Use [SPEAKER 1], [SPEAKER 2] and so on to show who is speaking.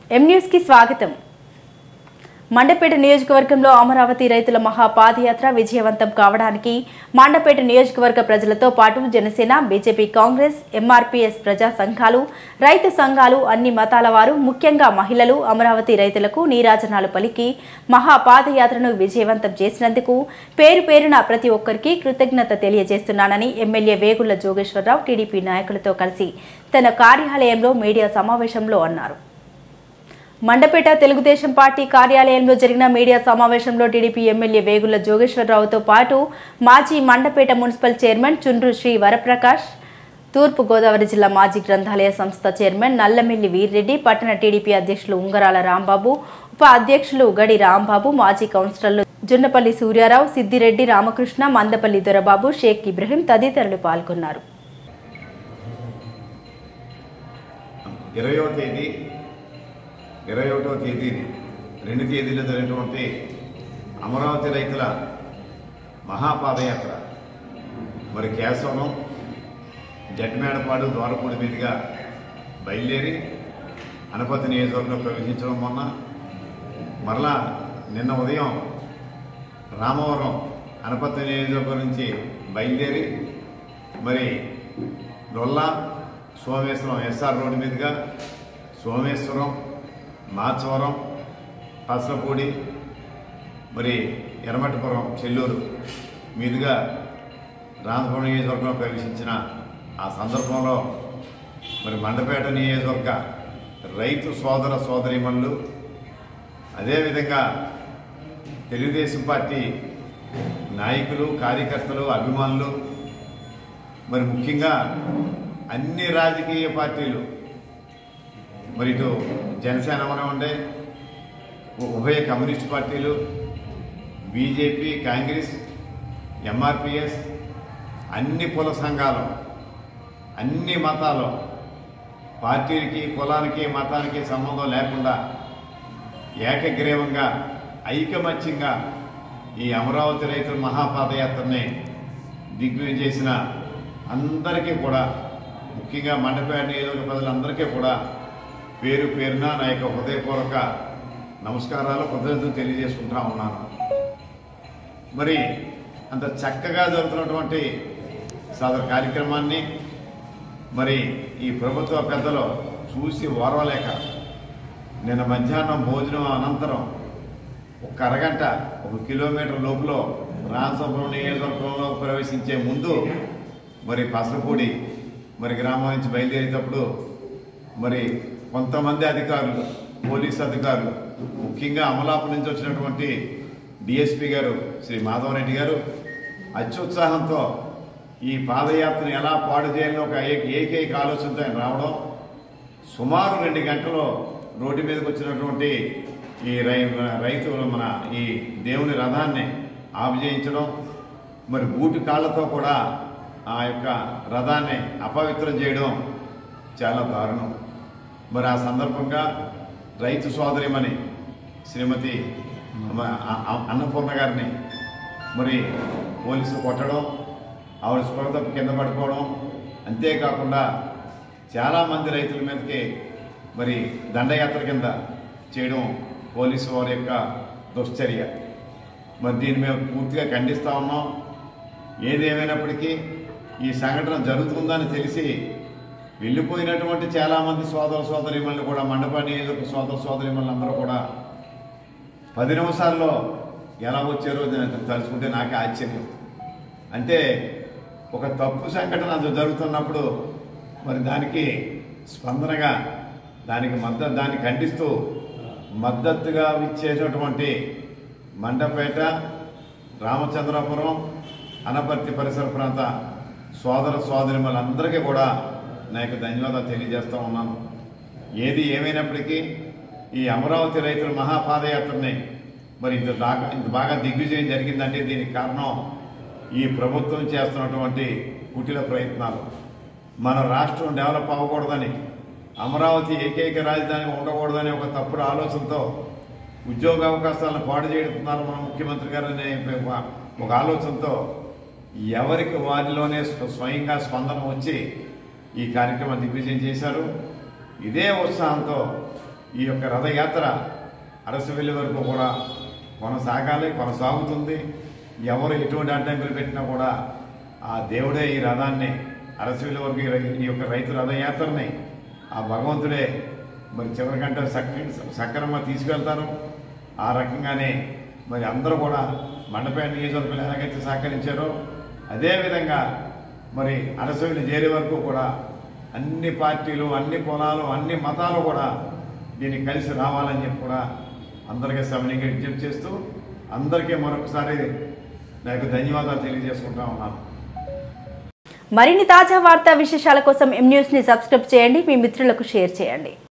[SPEAKER 1] M news కి స్వాగతం మండపేట నియోజకవర్గంలో అమరావతి రైతుల మహా పాదయాత్ర విజయవంతం కావడానికి మండపేట నియోజకవర్గ ప్రజలతో పాటు జనసేన బీజేపీ కాంగ్రెస్ ఎంఆర్పీఎస్ ప్రజా సంఘాలు రైతు సంఘాలు అన్ని మతాల వారు ముఖ్యంగా మహిళలు అమరావతి రైతులకు నీరాజనాలు పలికి మహా పాదయాత్రను విజయవంతం చేసినందుకు పేరు పేరున ప్రతి ఒక్కరికి కృతజ్ఞత తెలియజేస్తున్నానని ఎమ్మెల్యే వేగుళ్ల జోగేశ్వరరావు టీడీపీ నాయకులతో కలిసి తన కార్యాలయంలో మీడియా సమావేశంలో అన్నారు మండపేట తెలుగుదేశం పార్టీ కార్యాలయంలో జరిగిన మీడియా సమావేశంలో టీడీపీ ఎమ్మెల్యే వేగుళ్ల జోగేశ్వరరావుతో పాటు మాజీ మండపేట మున్సిపల్ చైర్మన్ చుండ్రు శ్రీ వరప్రకాష్ తూర్పు గోదావరి జిల్లా మాజీ గ్రంథాలయ సంస్థ చైర్మన్ నల్లమిల్లి వీర్రెడ్డి పట్టణ టీడీపీ అధ్యక్షులు ఉంగరాల రాంబాబు ఉప అధ్యక్షులు గడి రాంబాబు మాజీ కౌన్సిలర్లు జున్నపల్లి సూర్యారావు సిద్దిరెడ్డి రామకృష్ణ మందపల్లి దొరబాబు షేక్ ఇబ్రహీం తదితరులు పాల్గొన్నారు
[SPEAKER 2] ఇరవయో తేదీ ఇరవై ఒకటో తేదీని రెండు తేదీలు జరిగినటువంటి అమరావతి రైతుల మహాపాదయాత్ర మరి కేశవరం జడ్మేడపాడు ద్వారపూడి మీదుగా బయలుదేరి అనపతి నియోజకవర్గంలో ప్రవేశించడం మొన్న మరలా నిన్న ఉదయం రామవరం అనపతి నియోజకవర్గం నుంచి బయలుదేరి మరి రొల్లా సోమేశ్వరం ఎస్ఆర్ రోడ్డు మీదుగా సోమేశ్వరం మాచవరం పసలపూడి మరి ఎర్రమట్టపురం చెల్లూరు మీదుగా రామపురం నియోజకవర్గంలో ప్రవేశించిన ఆ సందర్భంలో మరి మండపేట నియోజకవర్గ రైతు సోదర సోదరీమణులు అదేవిధంగా తెలుగుదేశం పార్టీ నాయకులు కార్యకర్తలు అభిమానులు మరి ముఖ్యంగా అన్ని రాజకీయ పార్టీలు మరి ఇటు జనసేన ఉండే ఉభయ కమ్యూనిస్ట్ పార్టీలు బీజేపీ కాంగ్రెస్ ఎంఆర్పిఎస్ అన్ని కుల సంఘాలు అన్ని మతాలు పార్టీలకి కులానికి మతానికి సంబంధం లేకుండా ఏకగ్రీవంగా ఐకమత్యంగా ఈ అమరావతి రైతుల మహాపాదయాత్రని దిగ్విజయం చేసిన అందరికీ కూడా ముఖ్యంగా మండపేట నియోజకవర్గ ప్రజలందరికీ కూడా పేరు పేరున నా యొక్క హృదయపూర్వక నమస్కారాలు కృతజ్ఞతలు తెలియజేసుకుంటా ఉన్నాను మరి అంత చక్కగా జరుగుతున్నటువంటి సదరు కార్యక్రమాన్ని మరి ఈ ప్రభుత్వ పెద్దలు చూసి ఓర్వలేక నిన్న మధ్యాహ్నం భోజనం అనంతరం ఒక అరగంట ఒక కిలోమీటర్ లోపల రామసపురం నియోజకవర్గంలో ప్రవేశించే ముందు మరి పసరపూడి మరి గ్రామం నుంచి బయలుదేరేటప్పుడు మరి కొంతమంది అధికారులు పోలీస్ అధికారులు ముఖ్యంగా అమలాపురం నుంచి వచ్చినటువంటి డిఎస్పి గారు శ్రీ మాధవరెడ్డి గారు అత్యుత్సాహంతో ఈ పాదయాత్రను ఎలా పాడు చేయాలని ఒక ఏ- ఏకైక ఆలోచనతో ఆయన రావడం సుమారు రెండు గంటలు రోడ్డు మీదకి వచ్చినటువంటి ఈ రై రైతులు మన ఈ దేవుని రథాన్ని ఆపు చేయించడం మరి బూటి కాళ్ళతో కూడా ఆ యొక్క రథాన్ని అపవిత్రం చేయడం చాలా దారుణం మరి ఆ సందర్భంగా రైతు సోదరిమణి శ్రీమతి మ- అ- అ- అన్నపూర్ణ గారిని మరి పోలీసులు కొట్టడం ఆవిడ స్పృహ తప్పి కింద పడుకోవడం అంతేకాకుండా చాలామంది రైతుల మీదకి మరి దండయాత్ర కింద చేయడం పోలీసు వారి యొక్క దుశ్చర్య మరి దీన్ని మేము పూర్తిగా ఖండిస్తూ ఉన్నాం ఏదేమైనప్పటికీ ఈ సంఘటన జరుగుతుందని తెలిసి వెళ్ళిపోయినటువంటి చాలామంది సోదర సోదరిమల్ని కూడా మండప నియోజక సోదర సోదరిమల్ని అందరూ కూడా పది నిమిషాల్లో ఎలా వచ్చారో నేను తలుచుకుంటే నాకే ఆశ్చర్యం అంటే ఒక తప్పు సంఘటన అది జరుగుతున్నప్పుడు మరి దానికి స్పందనగా దానికి మద్దతు దాన్ని ఖండిస్తూ మద్దతుగా ఇచ్చేటటువంటి మండపేట రామచంద్రపురం అనపర్తి పరిసర ప్రాంత సోదర సోదరిమలందరికీ కూడా నా యొక్క ధన్యవాదాలు తెలియజేస్తూ ఉన్నాను ఏది ఏమైనప్పటికీ ఈ అమరావతి రైతుల మహాపాదయాత్రని మరి ఇంత దాకా ఇంత బాగా దిగ్విజయం జరిగిందంటే దీనికి కారణం ఈ ప్రభుత్వం చేస్తున్నటువంటి కుటిల ప్రయత్నాలు మన రాష్ట్రం డెవలప్ అవ్వకూడదని అమరావతి ఏకైక రాజధాని ఉండకూడదని ఒక తప్పుడు ఆలోచనతో ఉద్యోగ అవకాశాలను పాడు చేస్తున్నారు మన ముఖ్యమంత్రి గారు అనే ఒక ఆలోచనతో ఎవరికి వారిలోనే స్వ- స్వయంగా స్పందన వచ్చి ఈ కార్యక్రమం దిగ్విజయం చేశారు ఇదే ఉత్సాహంతో ఈ యొక్క రథయాత్ర అరసు వెళ్ళే వరకు కూడా కొనసాగాలి కొనసాగుతుంది ఎవరు ఎటువంటి అడ్డంకులు పెట్టినా కూడా ఆ దేవుడే ఈ రథాన్ని అరసు వెళ్ళే వరకు ఈ రై- ఈ యొక్క రైతు రథయాత్రని ఆ భగవంతుడే మరి చివరికంటే సక్ సక్రమంగా తీసుకెళ్తారు ఆ రకంగానే మరి అందరూ కూడా మండపేట నియోజకవర్గంలో ఎలాగైతే సహకరించారో అదేవిధంగా మరి అరసవిని చేరే వరకు కూడా అన్ని పార్టీలు అన్ని కులాలు అన్ని మతాలు కూడా దీనికి కలిసి రావాలని చెప్పి కూడా అందరికీ సవినీగా విజ్ఞప్తి చేస్తూ అందరికీ మరొకసారి నాకు ధన్యవాదాలు తెలియజేసుకుంటా ఉన్నాను
[SPEAKER 1] మరిన్ని తాజా వార్తా విశేషాల కోసం ఎం న్యూస్ ని సబ్స్క్రైబ్ చేయండి మీ మిత్రులకు షేర్ చేయండి